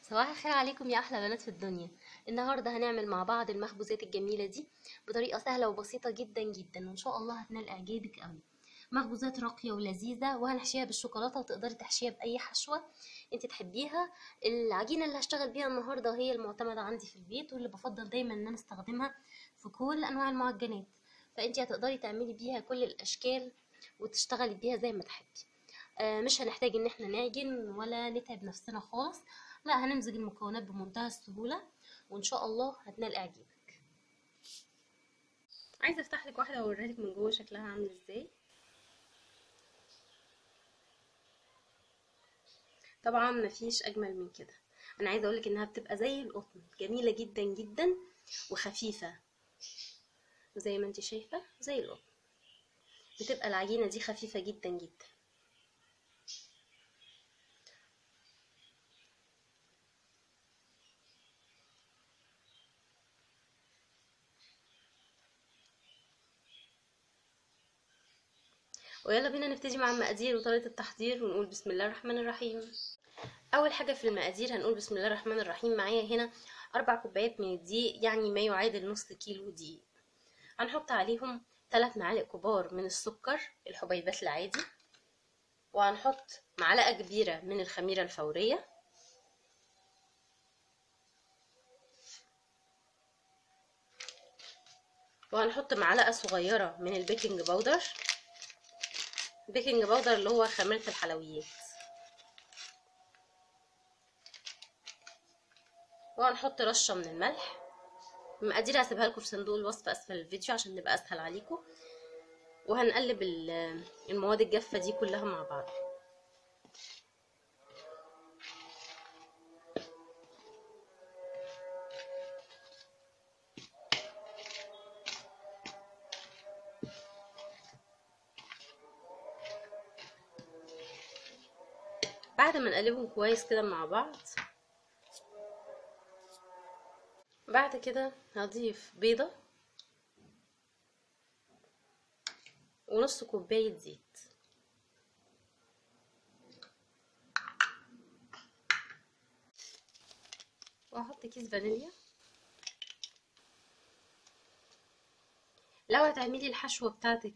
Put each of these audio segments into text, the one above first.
صباح الخير عليكم يا احلى بنات في الدنيا النهارده هنعمل مع بعض المخبوزات الجميله دي بطريقه سهله وبسيطه جدا جدا وان شاء الله هتنال اعجابك قوي مخبوزات راقيه ولذيذه وهنحشيها بالشوكولاته وتقدري تحشيها باي حشوه انت تحبيها العجينه اللي هشتغل بيها النهارده هي المعتمده عندي في البيت واللي بفضل دايما ان انا استخدمها في كل انواع المعجنات فانت هتقدري تعملي بيها كل الاشكال وتشتغلي بيها زي ما تحبي آه، مش هنحتاج ان احنا نعجن ولا نتعب نفسنا خالص لا هنمزج المكونات بمنتهى السهولة وان شاء الله هتنال اعجابك عايزه افتح لك واحده واوريها لك من جوه شكلها عامل ازاي طبعا مفيش اجمل من كده انا عايزه اقولك انها بتبقى زي القطن جميله جدا جدا وخفيفه زي ما انت شايفه زي القطن بتبقى العجينه دي خفيفه جدا جدا ويلا بينا نبتدي مع المقادير وطريقة التحضير ونقول بسم الله الرحمن الرحيم أول حاجة في المقادير هنقول بسم الله الرحمن الرحيم معايا هنا أربع كوبايات من الدقيق يعني ما يعادل نص كيلو دقيق هنحط عليهم ثلاث معالق كبار من السكر الحبيبات العادي وهنحط معلقة كبيرة من الخميرة الفورية وهنحط معلقة صغيرة من البيكنج باودر بيكنج باودر اللي هو خميرة الحلويات وهنحط رشة من الملح المقادير هسيبها لكم في صندوق الوصف اسفل الفيديو عشان نبقى اسهل عليكم وهنقلب المواد الجافة دي كلها مع بعض بعد ما نقلبهم كويس كده مع بعض بعد كده هضيف بيضة ونص كوباية زيت وهحط كيس فانيليا لو هتعملي الحشوة بتاعتك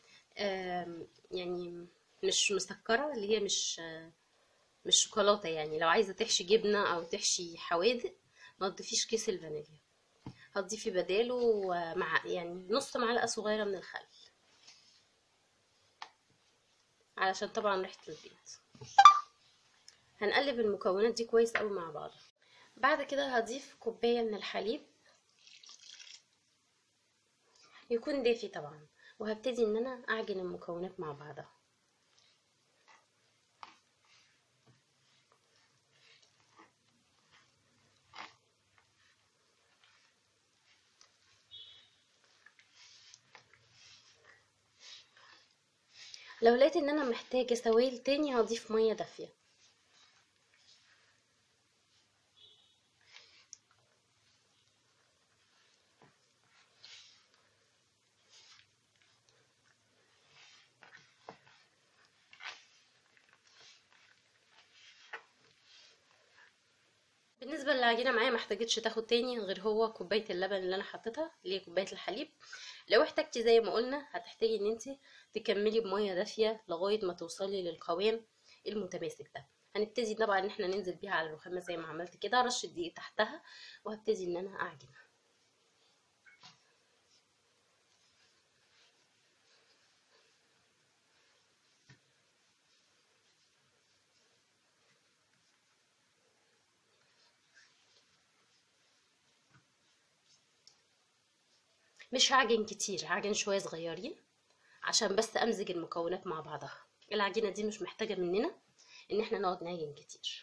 يعني مش مسكرة اللي هي مش مش شوكولاته يعني لو عايزه تحشي جبنه او تحشي حوادق ما تضيفيش كيس الفانيليا هتضيفي بداله مع يعني نص معلقه صغيره من الخل علشان طبعا ريحه البيض هنقلب المكونات دي كويس قوي مع بعض بعد كده هضيف كوبايه من الحليب يكون دافي طبعا وهبتدي ان انا اعجن المكونات مع بعضها لو لقيت ان انا محتاجه سوائل تاني هضيف ميه دافيه بالنسبه للعجينه معايا ما احتاجتش تاخد تاني غير هو كوبايه اللبن اللي انا حطيتها اللي هي كوبايه الحليب لو احتاجتي زي ما قلنا هتحتاجي ان انت تكملي بميه دافيه لغايه ما توصلي للقوام المتماسك ده هنبتدي طبعا ان احنا ننزل بيها على الرخامه زي ما عملت كده رش الدقيق تحتها وهبتدي ان انا اعجنها مش هعجن كتير هعجن شويه صغيرين عشان بس امزج المكونات مع بعضها العجينه دي مش محتاجه مننا ان احنا نقعد نعجن كتير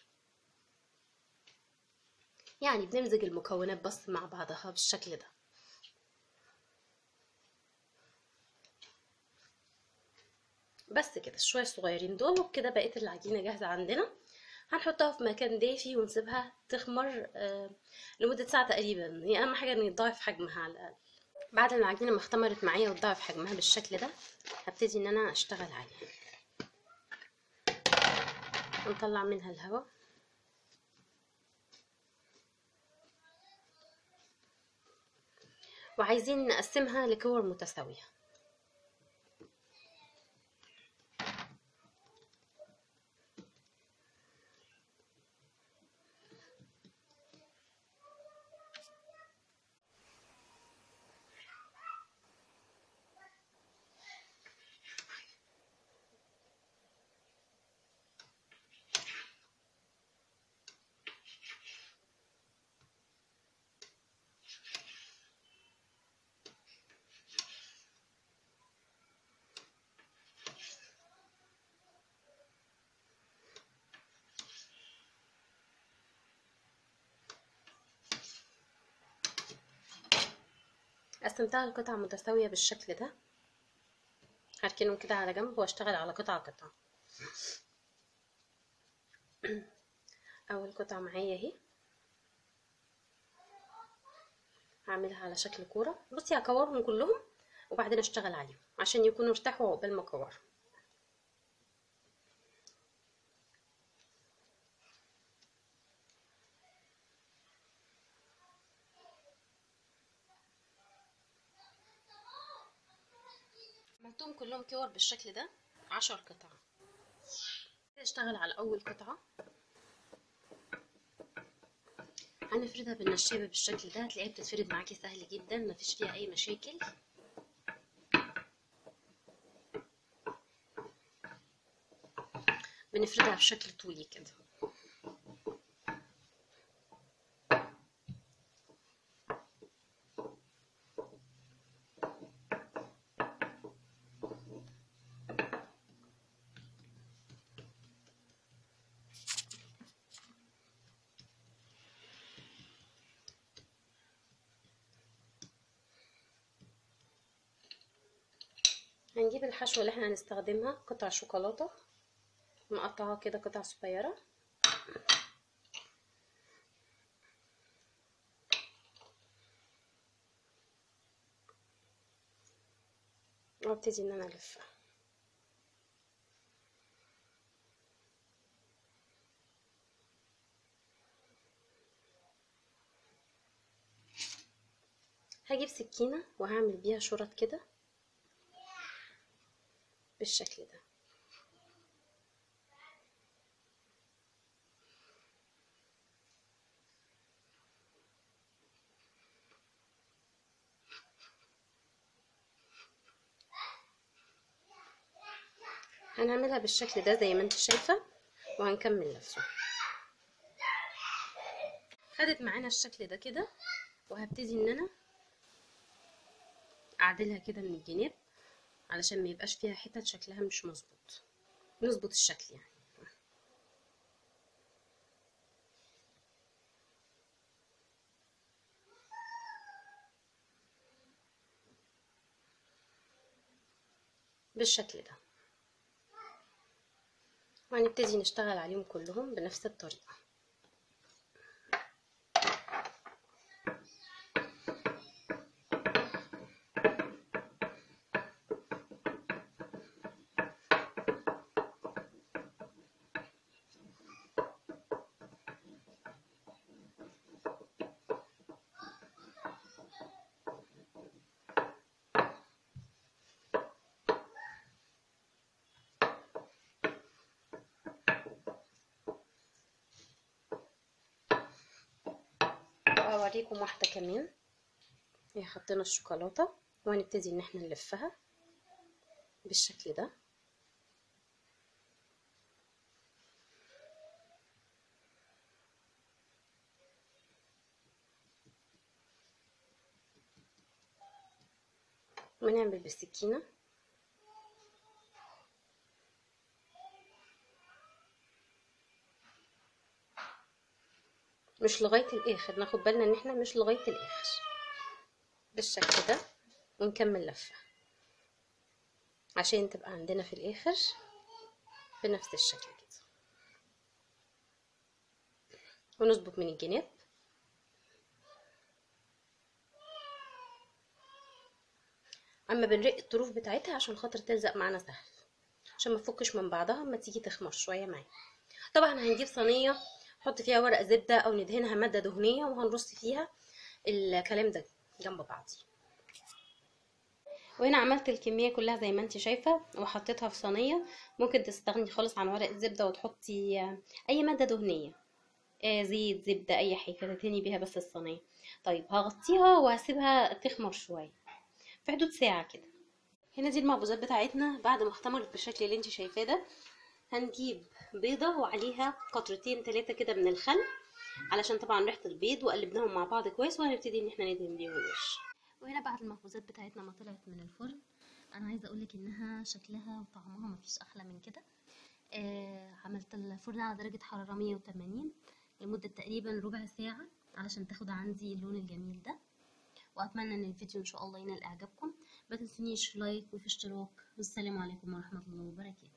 يعني بنمزج المكونات بس مع بعضها بالشكل ده بس كده شويه صغيرين دول وبكده بقيت العجينه جاهزه عندنا هنحطها في مكان دافي ونسيبها تخمر آه لمده ساعه تقريبا يعني اهم حاجه ان يتضاعف حجمها على الاقل بعد ما العجينه ما اختمرت معايا وتضاعف حجمها بالشكل ده هبتدي ان انا اشتغل عليها ونطلع منها الهواء وعايزين نقسمها لكور متساوية قسمتها لقطع متساوية بالشكل ده هركنهم كده على جنب واشتغل على قطعة قطعة اول قطعة معايا اهي هعملها على شكل كورة بصي هكورهم كلهم وبعدين اشتغل عليهم عشان يكونوا ارتاحوا عقبال ما اكورهم عملتهم كلهم كور بالشكل ده عشر قطع اشتغل على اول قطعة هنفردها بالنشابة بالشكل ده هتلاقيها بتتفرد معاكي سهل جدا مفيش فيها اي مشاكل بنفردها بشكل طولي كده هنجيب الحشوة اللي احنا هنستخدمها قطع شوكولاتة نقطعها كده قطع صغيرة وابتدي ان انا الفها هجيب سكينة وهعمل بيها شرط كده بالشكل ده هنعملها بالشكل ده زي ما انت شايفة وهنكمل لفه خدت معانا الشكل ده كده وهبتدي ان انا اعدلها كده من الجناب علشان ما يبقاش فيها حتت شكلها مش مظبوط نظبط الشكل يعني بالشكل ده وهنبتدي نشتغل عليهم كلهم بنفس الطريقة وهوريكم واحدة كمان هي حطينا الشوكولاتة وهنبتدي ان احنا نلفها بالشكل ده ونعمل بالسكينة مش لغاية الآخر ناخد بالنا ان احنا مش لغاية الآخر بالشكل ده ونكمل لفة عشان تبقى عندنا في الآخر بنفس الشكل كده ونظبط من الجناب اما بنرق الطروف بتاعتها عشان خاطر تلزق معانا سهل عشان ما تفكش من بعضها اما تيجي تخمر شويه معايا طبعا هنجيب صينيه نحط فيها ورق زبده او ندهنها ماده دهنيه وهنرص فيها الكلام ده جنب بعضيه وهنا عملت الكمية كلها زي ما انت شايفة وحطيتها في صينية ممكن تستغني خالص عن ورق الزبدة وتحطي آه، اي مادة دهنية آه، زيت زبدة اي حاجة تدهني بيها بس الصينية طيب هغطيها وهسيبها تخمر شوية في حدود ساعة كده هنا دي المخبوزات بتاعتنا بعد ما اختمرت بالشكل اللي انت شايفاه ده هنجيب بيضة وعليها قطرتين تلاتة كده من الخل علشان طبعا ريحة البيض وقلبناهم مع بعض كويس وهنبتدي ان احنا ندهن بيهم الوش وهنا بعد المخبوزات بتاعتنا ما طلعت من الفرن انا عايزه اقولك انها شكلها وطعمها مفيش احلى من كده آه عملت الفرن على درجه حراره 180 لمده تقريبا ربع ساعه علشان تاخد عندي اللون الجميل ده واتمنى ان الفيديو ان شاء الله ينال اعجابكم ما تنسونيش لايك وفي اشتراك والسلام عليكم ورحمه الله وبركاته